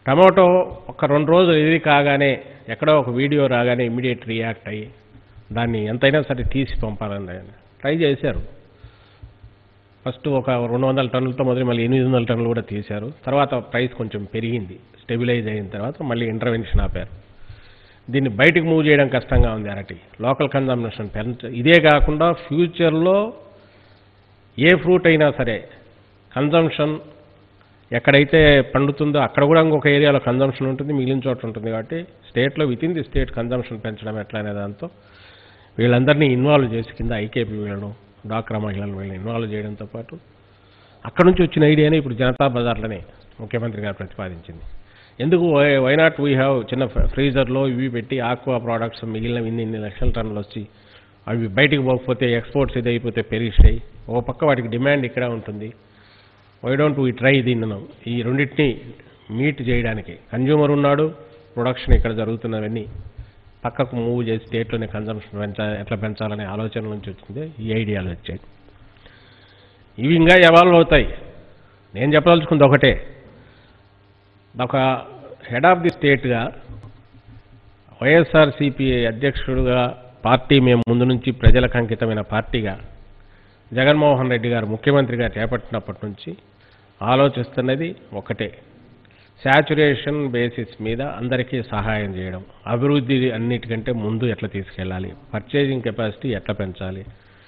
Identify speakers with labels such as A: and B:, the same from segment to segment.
A: Tomato ఒక రెండు రోజులు ఇది కాగానే ఎక్కడో ఒక వీడియో రాగానే ఇమీడియట్ రియాక్ట్ అయ్యి దాన్ని ఎంతైనా సరే తీసి పంపాలని ఆయన ట్రై చేశారు ఫస్ట్ ఒక రెండు వందల టన్నులతో మొదలు మళ్ళీ ఎనిమిది వందల టన్నులు కూడా తీశారు తర్వాత ప్రైస్ కొంచెం పెరిగింది స్టెబిలైజ్ అయిన తర్వాత మళ్ళీ ఇంటర్వెన్షన్ ఆపారు దీన్ని బయటకు మూవ్ చేయడం కష్టంగా ఉంది అరటి లోకల్ కన్జంప్షన్ పెంచ ఇదే కాకుండా ఫ్యూచర్లో ఏ ఫ్రూట్ అయినా సరే కన్జంప్షన్ ఎక్కడైతే పండుతుందో అక్కడ కూడా ఇంకొక ఏరియాలో కన్జంప్షన్ ఉంటుంది మిగిలిన చోట ఉంటుంది కాబట్టి స్టేట్లో within the state consumption పెంచడం ఎట్లా అనే దాంతో వీళ్ళందరినీ ఇన్వాల్వ్ చేసి కింద ఐకేపీ వీళ్ళను డాక్రా మహిళలను వీళ్ళని ఇన్వాల్వ్ చేయడంతో పాటు అక్కడ నుంచి వచ్చిన ఐడియానే ఇప్పుడు జనతా బజార్లోనే ముఖ్యమంత్రి గారు ప్రతిపాదించింది ఎందుకు why why not we have చిన్న ఫ్రీజర్లో ఇవి పెట్టి ఆక్వా ప్రోడక్ట్స్ మిగిలిన ఇన్ని ఇన్ని లక్షల టన్నులు వచ్చి అవి బయటికి పోకపోతే ఎక్స్పోర్ట్స్ ఇది అయిపోతే పెరిగిస్తాయి ఓ పక్క వాటికి డిమాండ్ ఇక్కడ ఉంటుంది వై డోంట్ వీ ట్రై దీన్ని ఈ రెండింటిని మీట్ చేయడానికి కన్జ్యూమర్ ఉన్నాడు ప్రొడక్షన్ ఇక్కడ జరుగుతున్నవన్నీ పక్కకు మూవ్ చేసి స్టేట్లోనే కన్జంప్షన్ పెంచా ఎట్లా పెంచాలనే ఆలోచన నుంచి వచ్చింది ఈ ఐడియాలు వచ్చాయి ఇవి ఇంకా ఎవాల్వ్ అవుతాయి నేను చెప్పదలుచుకుంది ఒకటే ఒక హెడ్ ఆఫ్ ది స్టేట్గా వైఎస్ఆర్సీపీ అధ్యక్షుడుగా పార్టీ మేము ముందు నుంచి ప్రజలకు అంకితమైన పార్టీగా జగన్మోహన్ రెడ్డి గారు ముఖ్యమంత్రిగా చేపట్టినప్పటి నుంచి ఆలోచిస్తున్నది ఒకటే శాచురేషన్ బేసిస్ మీద అందరికీ సహాయం చేయడం అభివృద్ధి అన్నిటికంటే ముందు ఎట్లా తీసుకెళ్ళాలి పర్చేజింగ్ కెపాసిటీ ఎట్లా పెంచాలి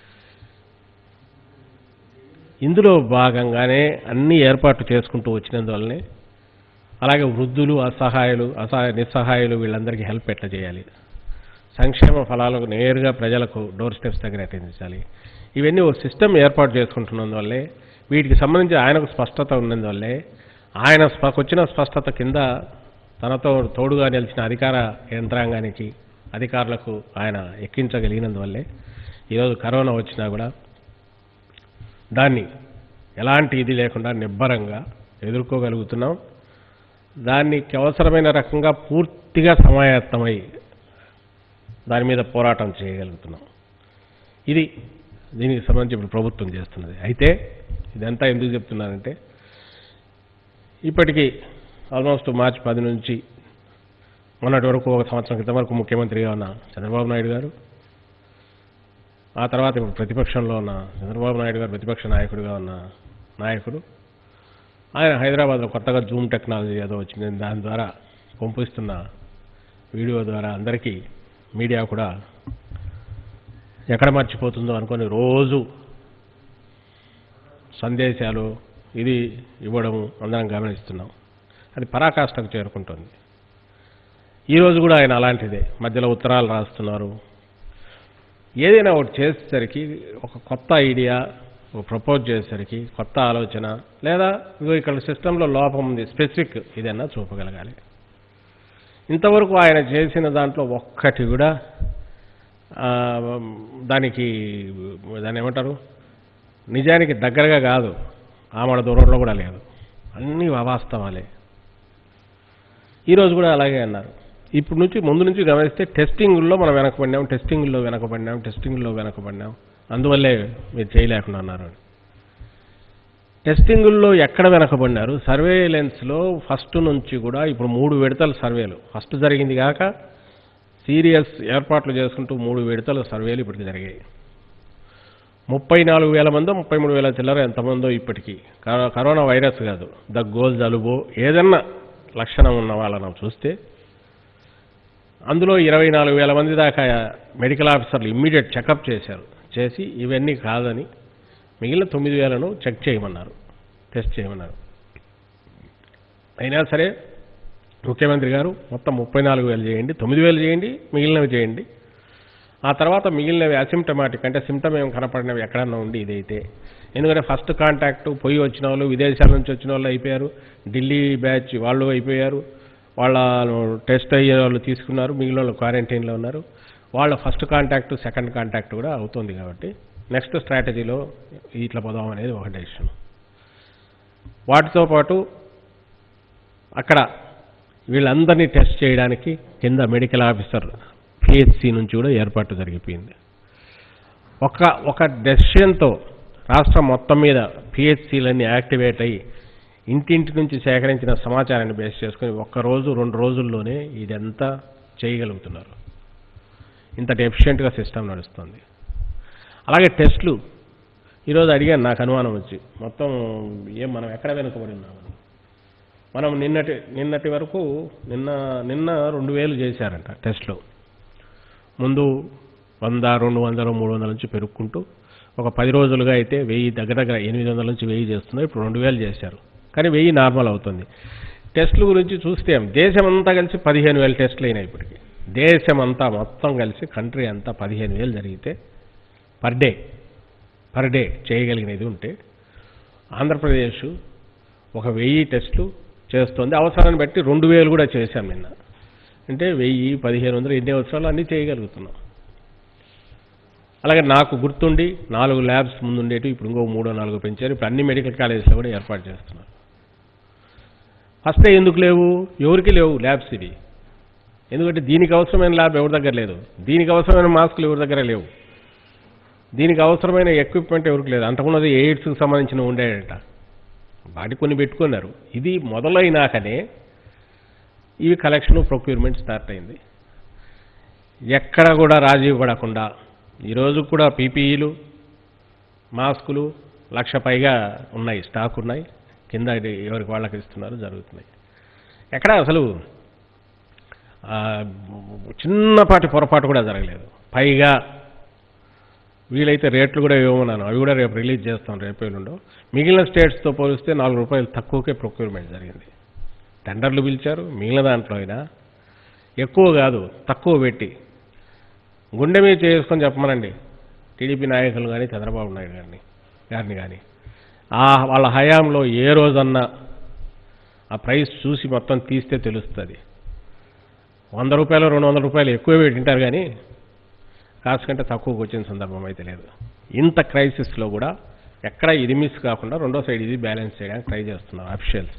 A: ఇందులో భాగంగానే అన్ని ఏర్పాట్లు చేసుకుంటూ వచ్చినందువల్లనే అలాగే వృద్ధులు అసహాయులు అసహాయ నిస్సహాయులు వీళ్ళందరికీ హెల్ప్ ఎట్లా చేయాలి సంక్షేమ ఫలాలకు నేరుగా ప్రజలకు డోర్ స్టెప్స్ దగ్గర అందించాలి ఇవన్నీ ఒక సిస్టమ్ ఏర్పాటు చేసుకుంటున్నందువల్లే వీటికి సంబంధించి ఆయనకు స్పష్టత ఉన్నందువల్లే ఆయన స్ప- వచ్చిన స్పష్టత కింద తనతో తోడుగా నిలిచిన అధికార యంత్రాంగానికి అధికారులకు ఆయన ఎక్కించగలిగినందువల్లే ఈరోజు కరోనా వచ్చినా కూడా దాన్ని ఎలాంటి ఇది లేకుండా నిబ్బరంగా ఎదుర్కోగలుగుతున్నాం దానికి అవసరమైన రకంగా పూర్తిగా సమాయత్తమై దాని మీద పోరాటం చేయగలుగుతున్నాం ఇది దీనికి సంబంధించి ఇప్పుడు ప్రభుత్వం చేస్తున్నది అయితే ఇదంతా ఎందుకు చెప్తున్నానంటే ఇప్పటికీ ఆల్మోస్ట్ మార్చి పది నుంచి మొన్నటి వరకు ఒక సంవత్సరం క్రితం వరకు ముఖ్యమంత్రిగా ఉన్న చంద్రబాబు నాయుడు గారు ఆ తర్వాత ఇప్పుడు ప్రతిపక్షంలో ఉన్న చంద్రబాబు నాయుడు గారు ప్రతిపక్ష నాయకుడిగా ఉన్న నాయకుడు ఆయన హైదరాబాద్లో కొత్తగా జూమ్ టెక్నాలజీ ఏదో వచ్చింది దాని ద్వారా పంపిస్తున్న వీడియో ద్వారా అందరికీ మీడియా కూడా ఎక్కడ మర్చిపోతుందో అనుకొని రోజు సందేశాలు ఇది ఇవ్వడము అందరం గమనిస్తున్నాం అది పరాకాష్ఠకు చేరుకుంటుంది ఈరోజు కూడా ఆయన అలాంటిదే మధ్యలో ఉత్తరాలు రాస్తున్నారు ఏదైనా ఒకటి చేసేసరికి ఒక కొత్త ఐడియా ఒక ప్రపోజ్ చేసేసరికి కొత్త ఆలోచన లేదా ఇగో ఇక్కడ సిస్టంలో లోపం ఉంది స్పెసిఫిక్ ఇదన్నా చూపగలగాలి ఇంతవరకు ఆయన చేసిన దాంట్లో ఒక్కటి కూడా ఆ, దానికి దాన్ని ఏమంటారు నిజానికి దగ్గరగా కాదు ఆమడ దూరంలో కూడా లేదు అన్నీ అవాస్తవాలే ఈరోజు కూడా అలాగే అన్నారు ఇప్పుడు నుంచి ముందు నుంచి గమనిస్తే టెస్టింగ్లో మనం వెనకబడినాం టెస్టింగ్లో వెనకబడినాం టెస్టింగ్లో వెనకబడినాం అందువల్లే మీరు చేయలేకుండా అన్నారు అని. టెస్టింగుల్లో ఎక్కడ వెనకబడినారు సర్వేలెన్స్లో ఫస్ట్ నుంచి కూడా ఇప్పుడు మూడు విడతల సర్వేలు ఫస్ట్ జరిగింది కాక సీరియస్ ఏర్పాట్లు చేసుకుంటూ మూడు విడతల సర్వేలు ఇప్పటికి జరిగాయి ముప్పై నాలుగు వేల మందో ముప్పై మూడు వేల చిల్లర ఎంతమందో ఇప్పటికీ కరో- కరోనా వైరస్ కాదు దగ్గోలు జలుబు ఏదన్నా లక్షణం ఉన్న వాళ్ళని చూస్తే అందులో ఇరవై నాలుగు వేల మంది దాకా మెడికల్ ఆఫీసర్లు ఇమ్మీడియట్ చెకప్ చేశారు చేసి ఇవన్నీ కాదని మిగిలిన తొమ్మిది వేలను చెక్ చేయమన్నారు టెస్ట్ చేయమన్నారు అయినా సరే ముఖ్యమంత్రి గారు మొత్తం ముప్పై నాలుగు వేలు చేయండి తొమ్మిది వేలు చేయండి మిగిలినవి చేయండి ఆ తర్వాత మిగిలినవి అసిమ్టమాటిక్ అంటే సిమ్టమ్ ఏం కనపడినవి ఎక్కడన్నా ఉండి ఇదైతే ఎందుకంటే ఫస్ట్ కాంటాక్ట్ పోయి వచ్చిన వాళ్ళు విదేశాల నుంచి వచ్చిన వాళ్ళు అయిపోయారు ఢిల్లీ బ్యాచ్ వాళ్ళు అయిపోయారు వాళ్ళ టెస్ట్ అయ్యే వాళ్ళు తీసుకున్నారు మిగిలిన వాళ్ళు క్వారంటైన్లో ఉన్నారు వాళ్ళ ఫస్ట్ కాంటాక్ట్ సెకండ్ కాంటాక్ట్ కూడా అవుతుంది కాబట్టి నెక్స్ట్ స్ట్రాటజీలో ఇట్లా పోదాం అనేది ఒక డెసిషన్ వాటితో పాటు అక్కడ వీళ్ళందరినీ టెస్ట్ చేయడానికి కింద మెడికల్ ఆఫీసర్ పిహెచ్సి నుంచి కూడా ఏర్పాటు జరిగిపోయింది ఒక ఒక డెసిషన్తో రాష్ట్రం మొత్తం మీద పిహెచ్సిలన్నీ యాక్టివేట్ అయ్యి ఇంటింటి నుంచి సేకరించిన సమాచారాన్ని బేస్ చేసుకొని ఒక్క రోజు రెండు రోజుల్లోనే ఇదంతా చేయగలుగుతున్నారు ఇంత ఎఫిషియెంట్గా సిస్టమ్ నడుస్తుంది అలాగే టెస్టులు ఈరోజు అడిగాను నాకు అనుమానం వచ్చి మొత్తం ఏం మనం ఎక్కడ వెనుకబడి ఉన్నామని మనం నిన్నటి నిన్నటి వరకు నిన్న నిన్న రెండు వేలు చేశారంట టెస్టులు ముందు వంద రెండు వందలు మూడు వందల నుంచి పెరుక్కుంటూ ఒక పది రోజులుగా అయితే వెయ్యి దగ్గర దగ్గర ఎనిమిది వందల నుంచి వెయ్యి చేస్తున్నారు ఇప్పుడు రెండు వేలు చేశారు కానీ వెయ్యి నార్మల్ అవుతుంది టెస్టుల గురించి చూస్తే దేశమంతా కలిసి పదిహేను వేల టెస్టులు అయినాయి ఇప్పటికి దేశమంతా మొత్తం కలిసి కంట్రీ అంతా పదిహేను వేలు జరిగితే పర్ డే పర్ డే చేయగలిగినది ఉంటే ఆంధ్రప్రదేశ్ ఒక వెయ్యి టెస్టులు చేస్తుంది అవసరాన్ని బట్టి రెండు వేలు కూడా చేశాం నిన్న అంటే వెయ్యి పదిహేను వందలు ఎన్ని అవసరాలు అన్నీ చేయగలుగుతున్నాం అలాగే నాకు గుర్తుండి నాలుగు ల్యాబ్స్ ముందుండేటి ఇప్పుడు ఇంకో మూడో నాలుగో పెంచారు ఇప్పుడు అన్ని మెడికల్ కాలేజీలో కూడా ఏర్పాటు చేస్తున్నారు ఫస్ట్ ఎందుకు లేవు ఎవరికి లేవు ల్యాబ్స్ ఇవి ఎందుకంటే దీనికి అవసరమైన ల్యాబ్ ఎవరి దగ్గర లేదు దీనికి అవసరమైన మాస్కులు ఎవరి దగ్గర లేవు దీనికి అవసరమైన ఎక్విప్మెంట్ ఎవరికి లేదు అంతకున్నది ఎయిడ్స్కి సంబంధించిన ఉండేట వాటి కొన్ని పెట్టుకున్నారు ఇది మొదలైనాకనే ఇవి కలెక్షన్ ప్రొక్యూర్మెంట్ స్టార్ట్ అయింది ఎక్కడ కూడా రాజీ పడకుండా ఈరోజు కూడా పీపీఈలు మాస్కులు లక్ష పైగా ఉన్నాయి స్టాక్ ఉన్నాయి కింద ఇది ఎవరికి వాళ్ళకి ఇస్తున్నారు జరుగుతున్నాయి ఎక్కడ అసలు ఆ, చిన్నపాటి పొరపాటు కూడా జరగలేదు పైగా వీలైతే రేట్లు కూడా ఇవ్వమన్నాను అవి కూడా రేపు రిలీజ్ చేస్తాం రేపు ఎల్లుండో మిగిలిన స్టేట్స్తో పోలిస్తే నాలుగు రూపాయలు తక్కువకే ప్రొక్యూర్మెంట్ జరిగింది టెండర్లు పిలిచారు మిగిలిన దాంట్లో అయినా ఎక్కువ కాదు తక్కువ పెట్టి గుండె మీద చేసుకొని చెప్పమనండి టీడీపీ నాయకులు కానీ చంద్రబాబు నాయుడు గారిని గారిని కానీ ఆ వాళ్ళ హయాంలో ఏ రోజన్నా ఆ ప్రైస్ చూసి మొత్తం తీస్తే తెలుస్తుంది వంద రూపాయలు రెండు వందల రూపాయలు ఎక్కువ పెట్టింటారు కానీ కాసు కంటే తక్కువకి వచ్చిన సందర్భం అయితే లేదు ఇంత క్రైసిస్లో కూడా ఎక్కడ ఇది మిస్ కాకుండా రెండో సైడ్ ఇది బ్యాలెన్స్ చేయడానికి ట్రై చేస్తున్నారు అఫిషియల్స్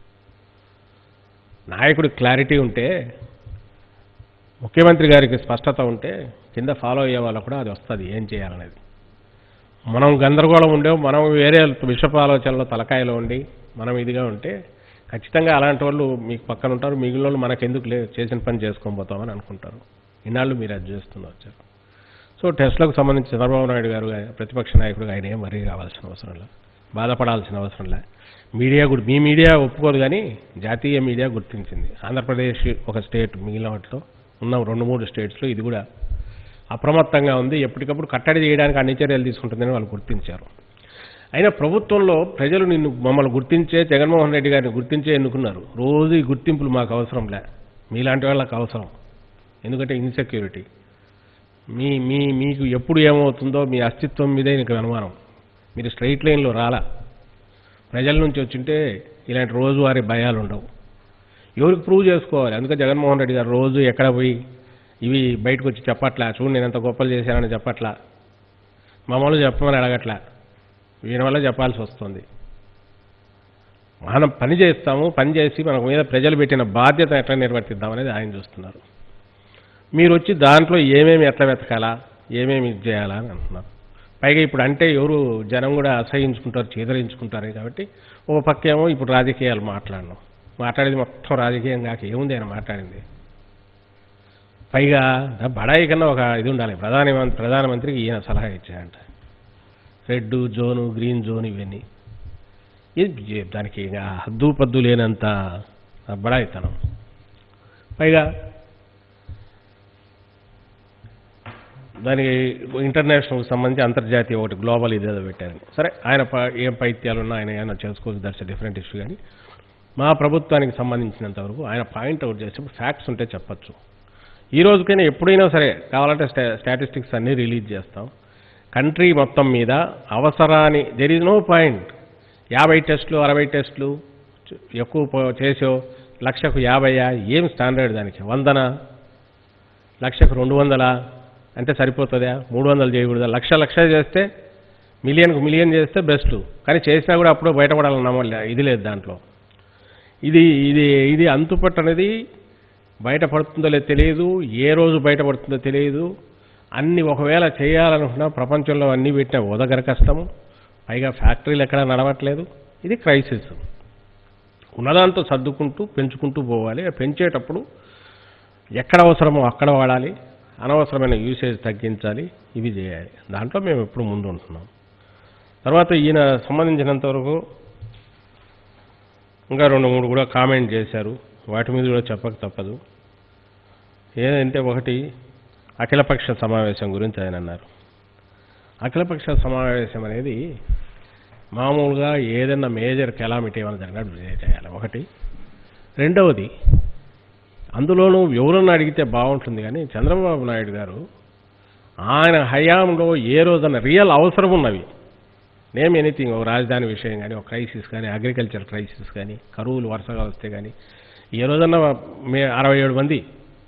A: నాయకుడి క్లారిటీ ఉంటే ముఖ్యమంత్రి గారికి స్పష్టత ఉంటే కింద ఫాలో అయ్యే వాళ్ళకు కూడా అది వస్తుంది ఏం చేయాలనేది మనం గందరగోళం ఉండే మనం వేరే విషప ఆలోచనలో తలకాయలో ఉండి మనం ఇదిగా ఉంటే ఖచ్చితంగా అలాంటి వాళ్ళు మీకు పక్కన ఉంటారు మిగిలిన వాళ్ళు మనకెందుకు లే చేసిన పని చేసుకొని పోతామని అనుకుంటారు ఇన్నాళ్ళు మీరు అది చేస్తున్న వచ్చారు సో టెస్ట్లకు సంబంధించి చంద్రబాబు నాయుడు గారు ప్రతిపక్ష నాయకుడు ఆయన ఏం మరీ రావాల్సిన అవసరం లేదు బాధపడాల్సిన అవసరం లేదు మీడియా కూడా మీ మీడియా ఒప్పుకోదు కానీ జాతీయ మీడియా గుర్తించింది ఆంధ్రప్రదేశ్ ఒక స్టేట్ మిగిలిన వాటిలో ఉన్న రెండు మూడు స్టేట్స్లో ఇది కూడా అప్రమత్తంగా ఉంది ఎప్పటికప్పుడు కట్టడి చేయడానికి అన్ని చర్యలు తీసుకుంటుందని వాళ్ళు గుర్తించారు అయినా ప్రభుత్వంలో ప్రజలు నిన్ను మమ్మల్ని గుర్తించే జగన్మోహన్ రెడ్డి గారిని గుర్తించే ఎన్నుకున్నారు రోజు ఈ గుర్తింపులు మాకు అవసరం లే మీలాంటి వాళ్ళకి అవసరం ఎందుకంటే ఇన్సెక్యూరిటీ మీ మీ మీకు ఎప్పుడు ఏమవుతుందో మీ అస్తిత్వం మీదే నీకు అనుమానం మీరు స్ట్రైట్ లైన్లో రాలా ప్రజల నుంచి వచ్చింటే ఇలాంటి రోజువారీ భయాలు ఉండవు ఎవరికి ప్రూవ్ చేసుకోవాలి అందుకే జగన్మోహన్ రెడ్డి గారు రోజు ఎక్కడ పోయి ఇవి బయటకు వచ్చి చెప్పట్లా చూడు నేను ఎంత గొప్పలు చేశానని చెప్పట్లా మమ్మల్ని చెప్పమని అడగట్లా వీరి వల్ల చెప్పాల్సి వస్తుంది మనం పని చేస్తాము పని చేసి మనకు మీద ప్రజలు పెట్టిన బాధ్యత ఎట్లా నిర్వర్తిద్దామనేది ఆయన చూస్తున్నారు మీరు వచ్చి దాంట్లో ఏమేమి ఎట్లా వెతకాలా ఏమేమి ఇది చేయాలా అని అంటున్నారు పైగా ఇప్పుడు అంటే ఎవరు జనం కూడా అసహించుకుంటారు చేదరించుకుంటారు కాబట్టి ఒక పక్క ఏమో ఇప్పుడు రాజకీయాలు మాట్లాడడం మాట్లాడేది మొత్తం రాజకీయం కాక ఏముంది ఆయన మాట్లాడింది పైగా దా బడాయి కన్నా ఒక ఇది ఉండాలి ప్రధాని ప్రధానమంత్రికి ఈయన సలహా ఇచ్చాయంట రెడ్ జోను గ్రీన్ జోన్ ఇవన్నీ ఇది దానికి ఇక హద్దు పద్దు లేనంత బడాయితనం పైగా దానికి ఇంటర్నేషనల్కి సంబంధించి అంతర్జాతీయ ఒకటి గ్లోబల్ ఇదేదో పెట్టారని సరే ఆయన ప- ఏం పైత్యాలు ఉన్నా ఆయన ఏమైనా చేసుకోవచ్చు దట్స్ డిఫరెంట్ ఇష్యూ కానీ మా ప్రభుత్వానికి సంబంధించినంత వరకు ఆయన పాయింట్ అవుట్ చేసేప్పుడు ఫ్యాక్ట్స్ ఉంటే చెప్పచ్చు ఈ రోజుకైనా ఎప్పుడైనా సరే కావాలంటే స్టా స్టాటిస్టిక్స్ అన్నీ రిలీజ్ చేస్తాం కంట్రీ మొత్తం మీద అవసరాన్ని దెర్ ఈజ్ నో పాయింట్ యాభై టెస్టులు అరవై టెస్టులు చ- ఎక్కువ పో- చేసో లక్షకు యాభైయా ఏం స్టాండర్డ్ దానికి వందన లక్షకు రెండు వందలా అంటే సరిపోతుందా మూడు వందలు చేయకూడదా లక్ష లక్ష చేస్తే మిలియన్కు మిలియన్ చేస్తే బెస్ట్ కానీ చేసినా కూడా అప్పుడు బయటపడాలని నమ్మలే ఇది లేదు దాంట్లో ఇది ఇది ఇది అంతుపట్టనేది బయటపడుతుందో లేదో తెలియదు ఏ రోజు బయటపడుతుందో తెలియదు అన్ని ఒకవేళ చేయాలనుకున్నా ప్రపంచంలో అన్ని పెట్టిన ఉదగర కష్టము పైగా ఫ్యాక్టరీలు ఎక్కడ నడవట్లేదు ఇది క్రైసిస్ ఉన్నదాంతో సర్దుకుంటూ పెంచుకుంటూ పోవాలి ఆ పెంచేటప్పుడు ఎక్కడ అవసరమో అక్కడ వాడాలి అనవసరమైన యూసేజ్ తగ్గించాలి ఇవి చేయాలి దాంట్లో మేము ఎప్పుడు ముందు ఉంటున్నాం తర్వాత ఈయన సంబంధించినంత వరకు ఇంకా రెండు మూడు కూడా కామెంట్ చేశారు వాటి మీద కూడా చెప్పక తప్పదు ఏదంటే ఒకటి అఖిలపక్ష సమావేశం గురించి ఆయన అన్నారు అఖిలపక్ష సమావేశం అనేది మామూలుగా ఏదైనా మేజర్ కెలామిటీ ఏమైనా జరిగినప్పుడు చేయాలి ఒకటి రెండవది అందులోనూ ఎవరన్నా అడిగితే బాగుంటుంది కానీ చంద్రబాబు నాయుడు గారు ఆయన హయాంలో ఏ రోజున రియల్ అవసరం ఉన్నవి నేమ్ ఎనీథింగ్ ఒక రాజధాని విషయం కానీ ఒక క్రైసిస్ కానీ అగ్రికల్చర్ క్రైసిస్ కానీ కరువులు వరుసగా వస్తే కానీ ఏ రోజన్నా మే అరవై ఏడు మంది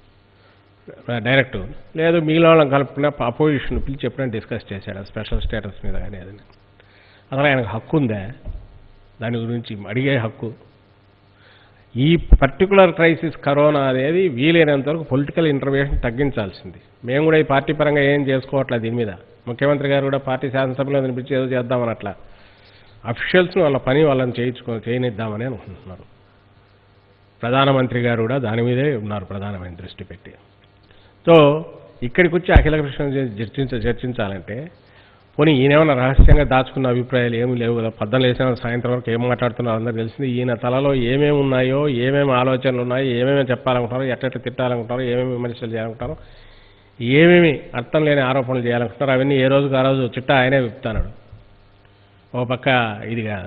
A: డైరెక్ట్ లేదు మిగిలిన వాళ్ళని కలుపుకున్న అపోజిషన్ పిలిచి ఎప్పుడైనా డిస్కస్ చేశాడు స్పెషల్ స్టేటస్ మీద కానీ అది అసలు ఆయనకు హక్కు ఉందా దాని గురించి అడిగే హక్కు ఈ పర్టికులర్ క్రైసిస్ కరోనా అనేది వీలైనంత వరకు పొలిటికల్ ఇంటర్వ్యూషన్ తగ్గించాల్సింది మేము కూడా ఈ పార్టీ పరంగా ఏం చేసుకోవట్లేదు దీని మీద ముఖ్యమంత్రి గారు కూడా పార్టీ శాసనసభలో వినిపించి ఏదో చేద్దామని అట్లా అఫీషియల్స్ని వాళ్ళ పని వాళ్ళని చేయించుకో చేయనిద్దామని అనుకుంటున్నారు ప్రధానమంత్రి గారు కూడా దాని మీదే ఉన్నారు ప్రధానమైన దృష్టి పెట్టి సో ఇక్కడికి వచ్చి అఖిల కృష్ణ చర్చించ చర్చించాలంటే పోనీ ఈయనేమన్నా రహస్యంగా దాచుకున్న అభిప్రాయాలు ఏమీ లేవు కదా పద్దం లేసిన సాయంత్రం వరకు ఏం మాట్లాడుతున్నారో అందరూ తెలిసింది ఈయన తలలో ఏమేమి ఉన్నాయో ఏమేమి ఆలోచనలు ఉన్నాయో ఏమేమి చెప్పాలనుకుంటారో ఎట్ట తిట్టాలనుకుంటారో ఏమేమి విమర్శలు చేయాలనుకుంటారో ఏమేమి అర్థం లేని ఆరోపణలు చేయాలనుకుంటారో అవన్నీ ఏ రోజుకు ఆ రోజు చిట్ట ఆయనే విప్పుతాడు ఓ పక్క ఇదిగా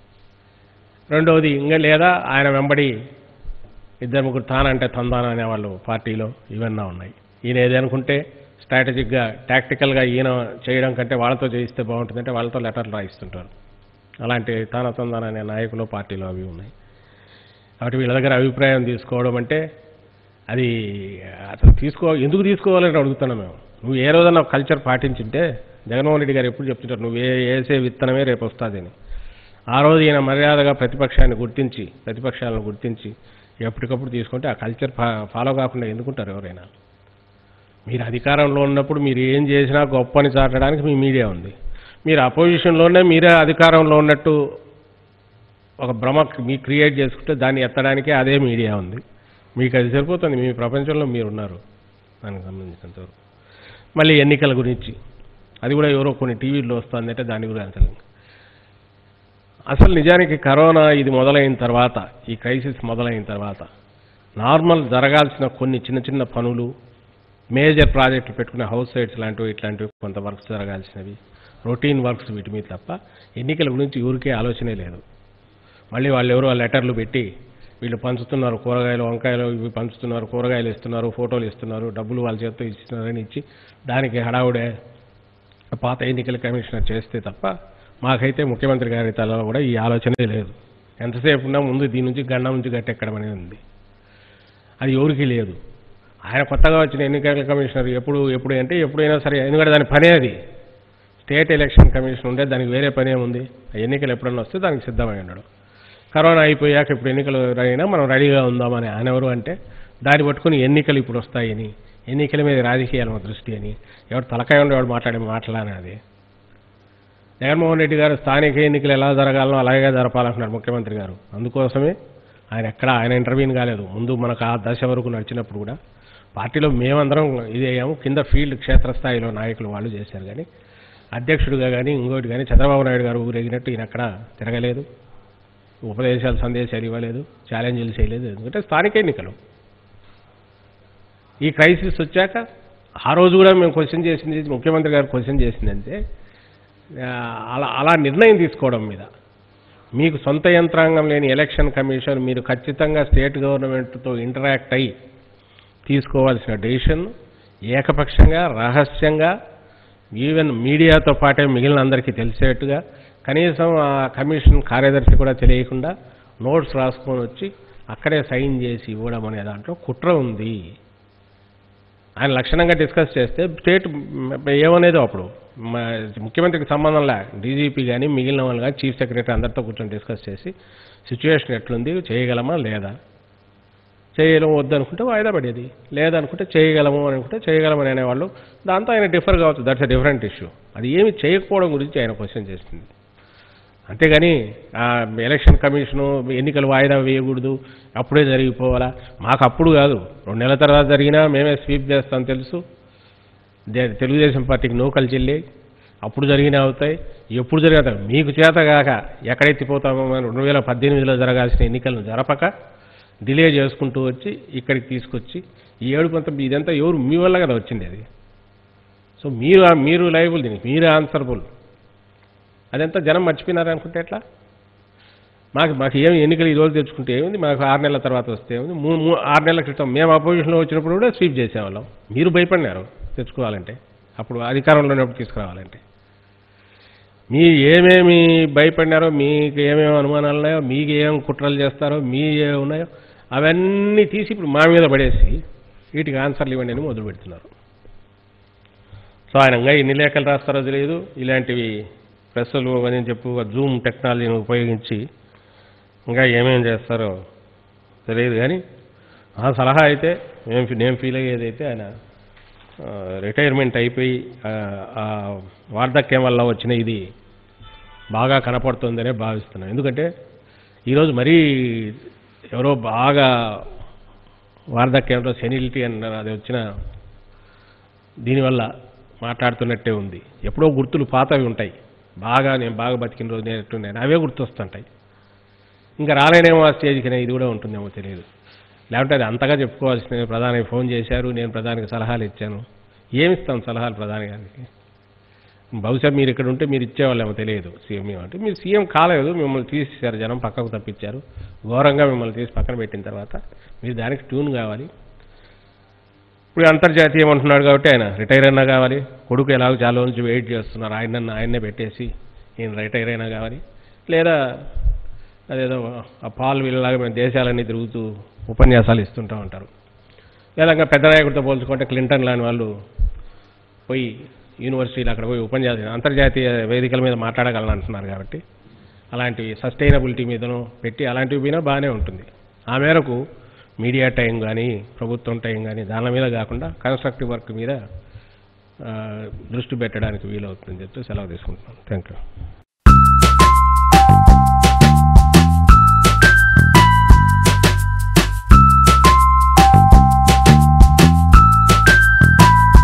A: రెండవది ఇంకా లేదా ఆయన వెంబడి ఇద్దరు ముగ్గురు తానంటే తందాన అనేవాళ్ళు పార్టీలో ఇవన్నీ ఉన్నాయి ఈయన ఏది అనుకుంటే స్ట్రాటజిక్గా టాక్టికల్గా ఈయన చేయడం కంటే వాళ్ళతో చేయిస్తే బాగుంటుందంటే వాళ్ళతో లెటర్లు రాయిస్తుంటారు అలాంటి తాన తందాన అనే నాయకులు పార్టీలో అవి ఉన్నాయి కాబట్టి వీళ్ళ దగ్గర అభిప్రాయం తీసుకోవడం అంటే అది అసలు తీసుకో ఎందుకు తీసుకోవాలని అడుగుతున్నాం మేము నువ్వు ఏ రోజన్నా ఒక కల్చర్ పాటించింటే జగన్మోహన్ రెడ్డి గారు ఎప్పుడు చెప్తుంటారు నువ్వు ఏ వేసే విత్తనమే రేపు వస్తుందని ఆ రోజు ఈయన మర్యాదగా ప్రతిపక్షాన్ని గుర్తించి ప్రతిపక్షాలను గుర్తించి ఎప్పటికప్పుడు తీసుకుంటే ఆ కల్చర్ ఫాలో కాకుండా ఎందుకుంటారు ఎవరైనా మీరు అధికారంలో ఉన్నప్పుడు మీరు ఏం చేసినా గొప్పని చాటడానికి మీ మీడియా ఉంది మీరు అపోజిషన్లోనే మీరే అధికారంలో ఉన్నట్టు ఒక భ్రమ మీ క్రియేట్ చేసుకుంటే దాన్ని ఎత్తడానికి అదే మీడియా ఉంది మీకు అది సరిపోతుంది మీ ప్రపంచంలో మీరు ఉన్నారు దానికి సంబంధించినంతవరకు మళ్ళీ ఎన్నికల గురించి అది కూడా ఎవరో కొన్ని టీవీల్లో వస్తుందంటే దాని గురించి అసలు అసలు నిజానికి కరోనా ఇది మొదలైన తర్వాత ఈ క్రైసిస్ మొదలైన తర్వాత నార్మల్ జరగాల్సిన కొన్ని చిన్న చిన్న పనులు మేజర్ ప్రాజెక్టులు పెట్టుకునే హౌస్ సైట్స్ లాంటివి ఇట్లాంటివి కొంత వర్క్స్ జరగాల్సినవి రొటీన్ వర్క్స్ వీటి మీద తప్ప ఎన్నికల గురించి ఊరికే ఆలోచనే లేదు మళ్ళీ వాళ్ళు ఎవరో లెటర్లు పెట్టి వీళ్ళు పంచుతున్నారు కూరగాయలు వంకాయలు ఇవి పంచుతున్నారు కూరగాయలు ఇస్తున్నారు ఫోటోలు ఇస్తున్నారు డబ్బులు వాళ్ళ చేతితో ఇస్తున్నారని ఇచ్చి దానికి హడావుడే పాత ఎన్నికల కమిషనర్ చేస్తే తప్ప మాకైతే ముఖ్యమంత్రి గారి తలలో కూడా ఈ ఆలోచనే లేదు ఎంతసేపు ఉన్నా ముందు దీని నుంచి గండం నుంచి గట్టెక్కడం అనేది ఉంది అది ఎవరికీ లేదు ఆయన కొత్తగా వచ్చిన ఎన్నికల కమిషనర్ ఎప్పుడు ఎప్పుడు అంటే ఎప్పుడైనా సరే ఎందుకంటే దాని పనే అది స్టేట్ ఎలక్షన్ కమిషన్ ఉంటే దానికి వేరే పనే ఉంది ఆ ఎన్నికలు ఎప్పుడన్నా వస్తే దానికి సిద్ధమై ఉన్నాడు కరోనా అయిపోయాక ఇప్పుడు ఎన్నికలు అయినా మనం రెడీగా ఉందామని ఆయన ఎవరు అంటే దాన్ని పట్టుకుని ఎన్నికలు ఇప్పుడు వస్తాయని ఎన్నికల మీద రాజకీయాల దృష్టి అని ఎవరు తలకాయ ఉండేవాడు మాట్లాడే మాటలానే అది జగన్మోహన్ రెడ్డి గారు స్థానిక ఎన్నికలు ఎలా జరగాలనో అలాగే జరపాలంటున్నారు ముఖ్యమంత్రి గారు అందుకోసమే ఆయన ఎక్కడ ఆయన ఇంటర్వ్యూని కాలేదు ముందు మనకు ఆ దశ వరకు నడిచినప్పుడు కూడా పార్టీలో మేమందరం ఇది అయ్యాము కింద ఫీల్డ్ క్షేత్రస్థాయిలో నాయకులు వాళ్ళు చేశారు కానీ అధ్యక్షుడిగా కానీ ఇంకోటి కానీ చంద్రబాబు నాయుడు గారు ఊరేగినట్టు ఈయన ఎక్కడ తిరగలేదు ఉపదేశాలు సందేశాలు ఇవ్వలేదు ఛాలెంజ్లు చేయలేదు ఎందుకంటే స్థానిక ఎన్నికలు ఈ క్రైసిస్ వచ్చాక ఆ రోజు కూడా మేము క్వశ్చన్ చేసింది ముఖ్యమంత్రి గారు క్వశ్చన్ చేసిందంటే ఆ, అలా అలా నిర్ణయం తీసుకోవడం మీద మీకు సొంత యంత్రాంగం లేని ఎలక్షన్ కమిషన్ మీరు ఖచ్చితంగా స్టేట్ గవర్నమెంట్తో ఇంటరాక్ట్ అయ్యి తీసుకోవాల్సిన డెసిషన్ ఏకపక్షంగా రహస్యంగా ఈవెన్ మీడియాతో పాటే మిగిలిన అందరికీ తెలిసేట్టుగా కనీసం ఆ కమిషన్ కార్యదర్శి కూడా తెలియకుండా నోట్స్ రాసుకొని వచ్చి అక్కడే సైన్ చేసి ఇవ్వడం అనే దాంట్లో కుట్ర ఉంది ఆయన లక్షణంగా డిస్కస్ చేస్తే స్టేట్ ఏమనేదో అప్పుడు మ- ముఖ్యమంత్రికి సంబంధం లే డీజీపీ కానీ మిగిలిన వాళ్ళు కానీ చీఫ్ సెక్రటరీ అందరితో కూర్చొని డిస్కస్ చేసి సిచ్యువేషన్ ఎట్లుంది చేయగలమా లేదా చేయగలము వద్దనుకుంటే వాయిదా పడేది లేదనుకుంటే చేయగలము అని అనుకుంటే చేయగలమని అనేవాళ్ళు దాంతో ఆయన డిఫర్ కావచ్చు దట్స్ అ డిఫరెంట్ ఇష్యూ అది ఏమి చేయకపోవడం గురించి ఆయన క్వశ్చన్ చేసింది అంతేగాని ఆ ఎలక్షన్ కమిషను ఎన్నికలు వాయిదా వేయకూడదు అప్పుడే జరిగిపోవాలా మాకు అప్పుడు కాదు రెండు నెలల తర్వాత జరిగినా మేమే స్వీప్ చేస్తాం తెలుసు దే- తెలుగుదేశం పార్టీకి నూకలు చెల్లి అప్పుడు జరిగినా అవుతాయి ఎప్పుడు జరిగినా మీకు చేత కాక ఎక్కడెత్తిపోతామో అని రెండు వేల పద్దెనిమిదిలో జరగాల్సిన ఎన్నికలను జరపక డిలే చేసుకుంటూ వచ్చి ఇక్కడికి తీసుకొచ్చి ఈ ఏడు కొంత ఇదంతా ఎవరు మీ వల్ల కదా వచ్చింది అది సో మీరు మీరు లైబుల్ దీనికి మీరు ఆన్సరబుల్ అదంతా జనం మర్చిపోయినారు అనుకుంటే ఎట్లా మాకు మాకు ఏమి ఎన్నికలు ఈ రోజు తెచ్చుకుంటే ఏముంది మాకు ఆరు నెలల తర్వాత వస్తే ఏముంది మూడు మూడు ఆరు నెలల క్రితం మేము అపోజిషన్లో వచ్చినప్పుడు కూడా స్వీప్ చేసేవాళ్ళం మీరు భయపడినారు తెచ్చుకోవాలంటే అప్పుడు అధికారంలో ఉన్నప్పుడు తీసుకురావాలంటే మీ ఏమేమి భయపడినారో మీకు ఏమేమి అనుమానాలు ఉన్నాయో మీకు ఏం కుట్రలు చేస్తారో మీ ఏ ఉన్నాయో అవన్నీ తీసి ఇప్పుడు మా మీద పడేసి వీటికి ఆన్సర్లు ఇవ్వండి అని మొదలు పెడుతున్నారు సో ఆయన ఇంకా ఎన్ని లేఖలు రాస్తారో తెలియదు ఇలాంటివి ప్రెస్సులు అని చెప్పు జూమ్ టెక్నాలజీని ఉపయోగించి ఇంకా ఏమేం చేస్తారో తెలియదు కానీ ఆ సలహా అయితే మేము నేను ఫీల్ అయ్యేది అయితే ఆయన ఆ, రిటైర్మెంట్ అయిపోయి ఆ, ఆ వార్ధక్యం వల్ల వచ్చిన ఇది బాగా కనపడుతుందనే భావిస్తున్నాను ఎందుకంటే ఈరోజు మరీ ఎవరో బాగా వార్ధక్యంలో సెనిలిటీ అన్నారు అది వచ్చిన దీనివల్ల మాట్లాడుతున్నట్టే ఉంది ఎప్పుడో గుర్తులు పాతవి ఉంటాయి బాగా నేను బాగా బతికిన రోజు నేను ఎట్టున్నాను అవే గుర్తొస్తుంటాయి ఇంకా రాలేనేమో ఆ స్టేజ్కి ఇది కూడా ఉంటుందేమో తెలియదు లేకుంటే అది అంతగా చెప్పుకోవాల్సిన ప్రధాని ఫోన్ చేశారు నేను ప్రధానికి సలహాలు ఇచ్చాను ఏమిస్తాం సలహాలు ప్రధాని గారికి బహుశా మీరు ఇక్కడ ఉంటే మీరు ఇచ్చేవాళ్ళేమో తెలియదు సీఎం అంటే మీరు సీఎం కాలేదు మిమ్మల్ని తీసేశారు జనం పక్కకు తప్పించారు ఘోరంగా మిమ్మల్ని తీసి పక్కన పెట్టిన తర్వాత మీరు దానికి ట్యూన్ కావాలి ఇప్పుడు అంతర్జాతీయం అంటున్నాడు కాబట్టి ఆయన రిటైర్ అయినా కావాలి కొడుకు ఎలాగో చాలా రోజుల నుంచి వెయిట్ చేస్తున్నారు ఆయన ఆయన్నే పెట్టేసి ఈయన రిటైర్ అయినా కావాలి లేదా అదేదో ఆ పాల్ వీళ్ళలాగా మేము దేశాలన్నీ తిరుగుతూ ఉపన్యాసాలు ఇస్తుంటూ ఉంటారు లేదా ఇంకా పెద్ద నాయకుడితో పోల్చుకుంటే క్లింటన్ లాంటి వాళ్ళు పోయి యూనివర్సిటీలు అక్కడ పోయి ఉపన్యాసం అంతర్జాతీయ వేదికల మీద మాట్లాడగలను అంటున్నారు కాబట్టి అలాంటి సస్టైనబిలిటీ మీదను పెట్టి అలాంటివి పోయినా బాగానే ఉంటుంది ఆ మేరకు మీడియా టైం కానీ ప్రభుత్వం టైం కానీ దాని మీద కాకుండా కన్స్ట్రక్టివ్ వర్క్ మీద ఆ, దృష్టి పెట్టడానికి వీలవుతుందని చెప్తే సెలవు తీసుకుంటున్నాను థ్యాంక్ యూ